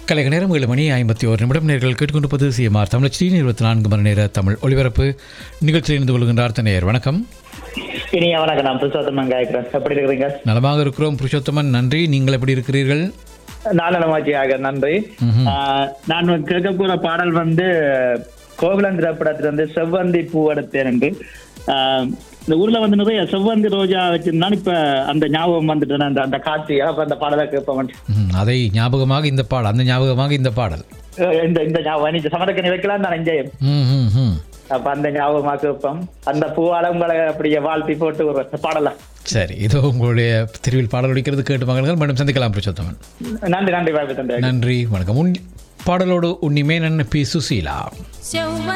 கலைக நேரம் ஏழு மணி ஐம்பத்தி ஒரு நிமிடம் நேர்கள் கேட்டுக்கொண்டிருப்பது சிஎம்ஆர் தமிழ் ஸ்ரீ இருபத்தி நான்கு மணி நேர தமிழ் ஒளிபரப்பு நிகழ்ச்சியில் இணைந்து கொள்கின்றார் தன்னையர் வணக்கம் இனிய வணக்கம் நான் புருஷோத்தமன் காய்க்கிறேன் எப்படி இருக்கிறீங்க நலமாக இருக்கிறோம் புருஷோத்தமன் நன்றி நீங்கள் எப்படி இருக்கிறீர்கள் நாளமாச்சியாக நன்றி ஆஹ், நான் கேட்க போற பாடல் வந்து கோகுலம் திரைப்படத்துல வந்து செவ்வந்தி பூ எடுத்தேன் என்று ஆஹ், இந்த ஊர்ல வந்து நிறைய செவ்வந்தி ரோஜா வச்சிருந்தான் இப்ப அந்த ஞாபகம் வந்துட்டு அந்த அந்த காட்சி அப்ப அந்த பாடலை கேட்பவன் ம், அதை ஞாபகமாக இந்த பாடல் அந்த ஞாபகமாக இந்த பாடல் இந்த இந்த ஞாபகம் நீங்க சமரக்கணி வைக்கலாம் நான் இங்கே ம் ம் ம் அப்ப அந்த ஞாபகமா கேட்போம் அந்த பூவால உங்களை அப்படியே வாழ்த்தி போட்டு ஒரு பாடலாம் சரி இதோ உங்களுடைய தெருவில் பாடல் ஒழிக்கிறது கேட்டு மகன்கள் மீண்டும் சந்திக்கலாம் புருஷோத்தமன் நன்றி நன்றி வாய்ப்பு தந்தை நன்றி வணக்கம் உன் பாடலோடு உன்னிமே நன் பி சுசீலா செவ்வ